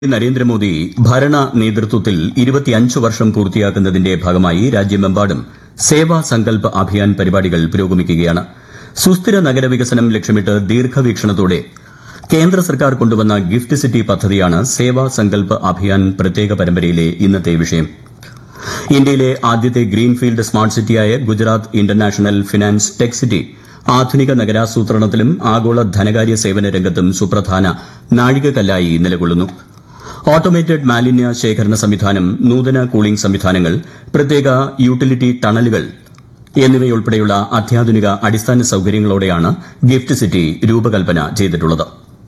നരേന്ദ്രമോദി ഭരണ നേതൃത്വത്തിൽ ഇരുപത്തിയഞ്ച് വർഷം പൂർത്തിയാക്കുന്നതിന്റെ ഭാഗമായി രാജ്യമെമ്പാടും സേവാ സങ്കൽപ് അഭിയാൻ പരിപാടികൾ പുരോഗമിക്കുകയാണ് സുസ്ഥിര നഗരവികസനം ലക്ഷ്യമിട്ട് ദീർഘവീക്ഷണത്തോടെ കേന്ദ്ര സർക്കാർ കൊണ്ടുവന്ന ഗിഫ്റ്റ് സിറ്റി പദ്ധതിയാണ് സേവാ സങ്കൽപ് അഭിയാൻ പ്രത്യേക പരമ്പരയിലെ ഇന്നത്തെ വിഷയം ഇന്ത്യയിലെ ആദ്യത്തെ ഗ്രീൻഫീൽഡ് സ്മാർട്ട് സിറ്റിയായ Gujarat international finance tech city ആധുനിക നഗരാസൂത്രണത്തിലും ആഗോള ധനകാര്യ സേവന രംഗത്തും സുപ്രധാന നാഴികക്കല്ലായി നിലകൊള്ളുന്നു ഓട്ടോമേറ്റഡ് മാലിന്യ ശേഖരണ സംവിധാനം നൂതന കൂളിംഗ് സംവിധാനങ്ങൾ പ്രത്യേക യൂട്ടിലിറ്റി ടണലുകൾ എന്നിവയുൾപ്പെടെയുള്ള അത്യാധുനിക അടിസ്ഥാന സൌകര്യങ്ങളോടെയാണ് ഗിഫ്റ്റ് സിറ്റി രൂപകൽപ്പന ചെയ്തിട്ടുള്ളത്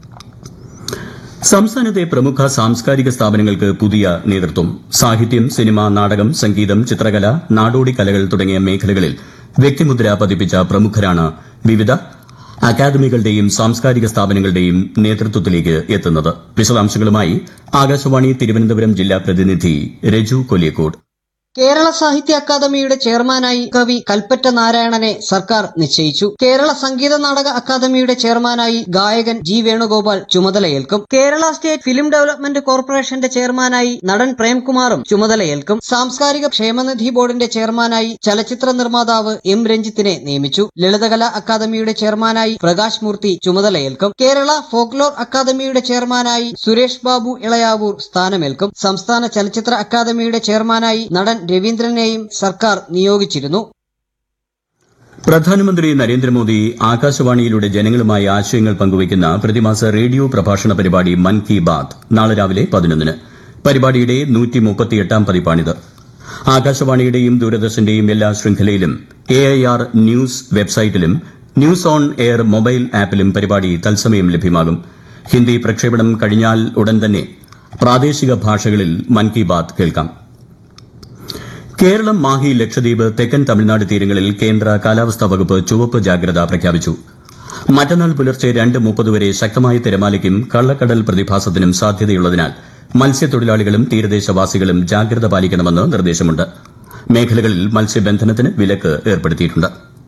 സംസ്ഥാനത്തെ പ്രമുഖ സാംസ്കാരിക സ്ഥാപനങ്ങൾക്ക് പുതിയ നേതൃത്വം സാഹിത്യം സിനിമ നാടകം സംഗീതം ചിത്രകല നാടോടി കലകൾ തുടങ്ങിയ മേഖലകളിൽ വ്യക്തിമുദ്ര പതിപ്പിച്ച പ്രമുഖരാണ് വിവിധ അക്കാദമികളുടെയും സാംസ്കാരിക സ്ഥാപനങ്ങളുടെയും നേതൃത്വത്തിലേക്ക് എത്തുന്നത് വിശദാംശങ്ങളുമായി ആകാശവാണി തിരുവനന്തപുരം ജില്ലാ പ്രതിനിധി രജു കൊല്ലിക്കോട് കേരള സാഹിത്യ അക്കാദമിയുടെ ചെയർമാനായി കവി കൽപ്പറ്റ നാരായണനെ സർക്കാർ നിശ്ചയിച്ചു കേരള സംഗീത നാടക അക്കാദമിയുടെ ചെയർമാനായി ഗായകൻ ജി വേണുഗോപാൽ ചുമതലയേൽക്കും കേരള സ്റ്റേറ്റ് ഫിലിം ഡെവലപ്മെന്റ് കോർപ്പറേഷന്റെ ചെയർമാനായി നടൻ പ്രേംകുമാറും ചുമതലയേൽക്കും സാംസ്കാരിക ക്ഷേമനിധി ബോർഡിന്റെ ചെയർമാനായി ചലച്ചിത്ര നിർമ്മാതാവ് എം രഞ്ജിത്തിനെ നിയമിച്ചു ലളിതകലാ അക്കാദമിയുടെ ചെയർമാനായി പ്രകാശ് മൂർത്തി ചുമതലയേൽക്കും കേരള ഫോക്ലോർ അക്കാദമിയുടെ ചെയർമാനായി സുരേഷ് ബാബു ഇളയാവൂർ സ്ഥാനമേൽക്കും സംസ്ഥാന ചലച്ചിത്ര അക്കാദമിയുടെ ചെയർമാനായി നടൻ രവീന്ദ്രനെയും സർക്കാർ നിയോഗിച്ചിരുന്നു പ്രധാനമന്ത്രി നരേന്ദ്രമോദി ആകാശവാണിയിലൂടെ ജനങ്ങളുമായി ആശയങ്ങൾ പങ്കുവയ്ക്കുന്ന പ്രതിമാസ റേഡിയോ പ്രഭാഷണ പരിപാടി മൻ കി ബാത് നാളെ രാവിലെ പതിനൊന്നിന് പരിപാടിയുടെ നൂറ്റിമുപ്പത്തിയെട്ടാം പതിപ്പാണിത് ആകാശവാണിയുടെയും ദൂരദർശന്റെയും എല്ലാ ശൃംഖലയിലും എ ഐ ആർ ന്യൂസ് വെബ്സൈറ്റിലും ന്യൂസ് ഓൺ എയർ മൊബൈൽ ആപ്പിലും പരിപാടി തത്സമയം ലഭ്യമാകും ഹിന്ദി പ്രക്ഷേപണം കഴിഞ്ഞാൽ ഉടൻ തന്നെ പ്രാദേശിക ഭാഷകളിൽ മൻ കി ബാത് കേൾക്കാം കേരളം മാഹി ലക്ഷദ്വീപ് തെക്കൻ തമിഴ്നാട് തീരങ്ങളിൽ കേന്ദ്ര കാലാവസ്ഥാ വകുപ്പ് ചുവപ്പ് ജാഗ്രത പ്രഖ്യാപിച്ചു മറ്റന്നാൾ പുലർച്ചെ രണ്ട് മുപ്പത് വരെ ശക്തമായ തിരമാലയ്ക്കും കള്ളക്കടൽ പ്രതിഭാസത്തിനും സാധ്യതയുള്ളതിനാൽ മത്സ്യത്തൊഴിലാളികളും തീരദേശവാസികളും ജാഗ്രത പാലിക്കണമെന്ന് നിർദ്ദേശമുണ്ട് മേഖലകളിൽ മത്സ്യബന്ധനത്തിന് വിലക്ക് ഏർപ്പെടുത്തിയിട്ടുണ്ട്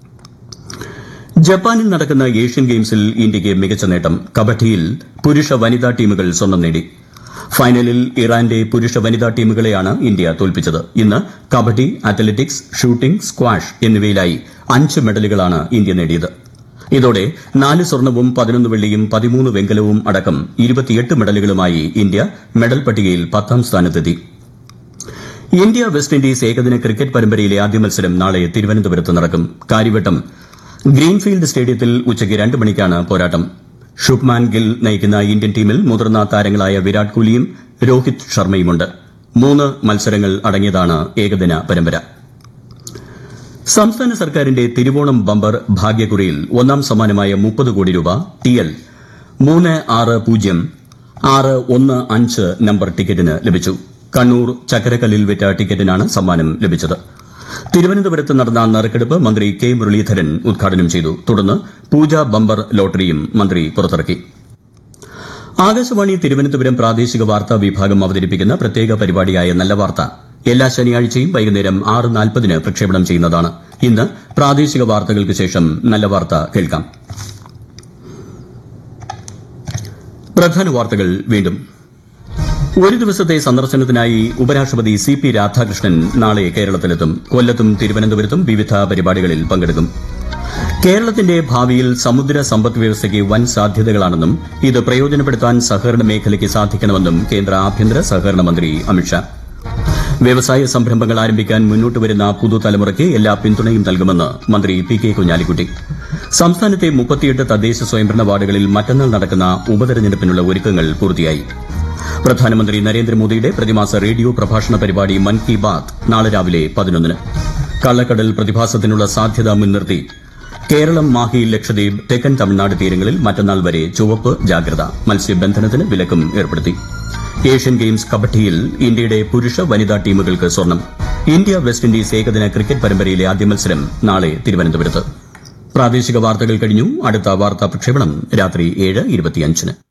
ജപ്പാനിൽ നടക്കുന്ന ഏഷ്യൻ ഗെയിംസിൽ ഇന്ത്യയ്ക്ക് മികച്ച നേട്ടം കബഡിയിൽ പുരുഷ വനിതാ ടീമുകൾ സ്വർണം നേടി ഫൈനലിൽ ഇറാന്റെ പുരുഷ വനിതാ ടീമുകളെയാണ് ഇന്ത്യ തോൽപ്പിച്ചത് ഇന്ന് കബഡി അത്ലറ്റിക്സ് ഷൂട്ടിംഗ് സ്ക്വാഷ് എന്നിവയിലായി അഞ്ച് മെഡലുകളാണ് ഇന്ത്യ നേടിയത് ഇതോടെ നാല് സ്വർണവും പതിനൊന്ന് വെള്ളിയും പതിമൂന്ന് വെങ്കലവും അടക്കം ഇരുപത്തിയെട്ട് മെഡലുകളുമായി ഇന്ത്യ മെഡൽ പട്ടികയിൽ പത്താം സ്ഥാനത്തെത്തി ഇന്ത്യ വെസ്റ്റ് ഇൻഡീസ് ഏകദിന ക്രിക്കറ്റ് പരമ്പരയിലെ ആദ്യ മത്സരം നാളെ തിരുവനന്തപുരത്ത് നടക്കും കാര്യവട്ടം ഗ്രീൻഫീൽഡ് സ്റ്റേഡിയത്തിൽ ഉച്ചയ്ക്ക് രണ്ട് മണിക്കാണ് പോരാട്ടം ശുഭ്മാൻ ഗിൽ നയിക്കുന്ന ഇന്ത്യൻ ടീമിൽ മുതിർന്ന താരങ്ങളായ വിരാട് കോഹ്ലിയും രോഹിത് ശർമ്മയുമുണ്ട് മൂന്ന് മത്സരങ്ങൾ അടങ്ങിയതാണ് ഏകദിന പരമ്പര സംസ്ഥാന സർക്കാരിന്റെ തിരുവോണം ബമ്പർ ഭാഗ്യക്കുറിയിൽ ഒന്നാം സമ്മാനമായ മുപ്പത് കോടി രൂപ ടി എൽ മൂന്ന് ആറ് പൂജ്യം ആറ് ഒന്ന് അഞ്ച് നമ്പർ ടിക്കറ്റിന് ലഭിച്ചു കണ്ണൂർ ചക്കരക്കല്ലിൽ വിറ്റ ടിക്കറ്റിനാണ് സമ്മാനം ലഭിച്ചത് തിരുവനന്തപുരത്ത് നടന്ന നറുക്കെടുപ്പ് മന്ത്രി കെ മുരളീധരൻ ഉദ്ഘാടനം ചെയ്തു തുടർന്ന് പൂജ ബമ്പർ ലോട്ടറിയും മന്ത്രി പുറത്തിറക്കി ആകാശവാണി തിരുവനന്തപുരം പ്രാദേശിക വാർത്താ വിഭാഗം അവതരിപ്പിക്കുന്ന പ്രത്യേക പരിപാടിയായ നല്ല വാർത്ത എല്ലാ ശനിയാഴ്ചയും വൈകുന്നേരം ആറ് നാൽപ്പതിന് പ്രക്ഷേപണം ചെയ്യുന്നതാണ് ഇന്ന് പ്രാദേശിക വാർത്തകൾക്ക് ശേഷം നല്ല വാർത്ത കേൾക്കാം പ്രധാന വാർത്തകൾ വീണ്ടും ഒരു ദിവസത്തെ സന്ദർശനത്തിനായി ഉപരാഷ്ട്രപതി സി പി രാധാകൃഷ്ണൻ നാളെ കേരളത്തിലെത്തും കൊല്ലത്തും തിരുവനന്തപുരത്തും വിവിധ പരിപാടികളിൽ പങ്കെടുക്കും കേരളത്തിന്റെ ഭാവിയിൽ സമുദ്ര സമ്പദ് വ്യവസ്ഥയ്ക്ക് വൻ സാധ്യതകളാണെന്നും ഇത് പ്രയോജനപ്പെടുത്താൻ സഹകരണ മേഖലയ്ക്ക് സാധിക്കണമെന്നും കേന്ദ്ര ആഭ്യന്തര സഹകരണ മന്ത്രി അമിത്ഷാ വ്യവസായ സംരംഭങ്ങൾ ആരംഭിക്കാൻ മുന്നോട്ട് വരുന്ന പുതുതലമുറയ്ക്ക് എല്ലാ പിന്തുണയും നൽകുമെന്ന് മന്ത്രി പി കെ കുഞ്ഞാലിക്കുട്ടി സംസ്ഥാനത്തെ മുപ്പത്തിയെട്ട് തദ്ദേശ സ്വയംഭരണ വാർഡുകളിൽ മറ്റന്നാൾ നടക്കുന്ന ഉപതെരഞ്ഞെടുപ്പിനുള്ള ഒരുക്കങ്ങൾ പൂർത്തിയായി പ്രധാനമന്ത്രി നരേന്ദ്രമോദിയുടെ പ്രതിമാസ റേഡിയോ പ്രഭാഷണ പരിപാടി മൻ കി ബാത് നാളെ രാവിലെ പതിനൊന്നിന് കള്ളക്കടൽ പ്രതിഭാസത്തിനുള്ള സാധ്യത മുൻനിർത്തി കേരളം മാഹി ലക്ഷദ്വീപ് തെക്കൻ തമിഴ്നാട് തീരങ്ങളിൽ മറ്റന്നാൾ വരെ ചുവപ്പ് ജാഗ്രത മത്സ്യബന്ധനത്തിന് വിലക്കും ഏർപ്പെടുത്തി ഏഷ്യൻ ഗെയിംസ് കബഡിയിൽ ഇന്ത്യയുടെ പുരുഷ വനിതാ ടീമുകൾക്ക് സ്വർണം ഇന്ത്യ വെസ്റ്റ് ഇൻഡീസ് ഏകദിന ക്രിക്കറ്റ് പരമ്പരയിലെ ആദ്യ മത്സരം നാളെ തിരുവനന്തപുരത്ത് പ്രാദേശിക വാർത്തകൾ കഴിഞ്ഞു അടുത്ത വാർത്താ പ്രക്ഷേപണം രാത്രി ഏഴ് ഇരുപത്തിയഞ്ചിന്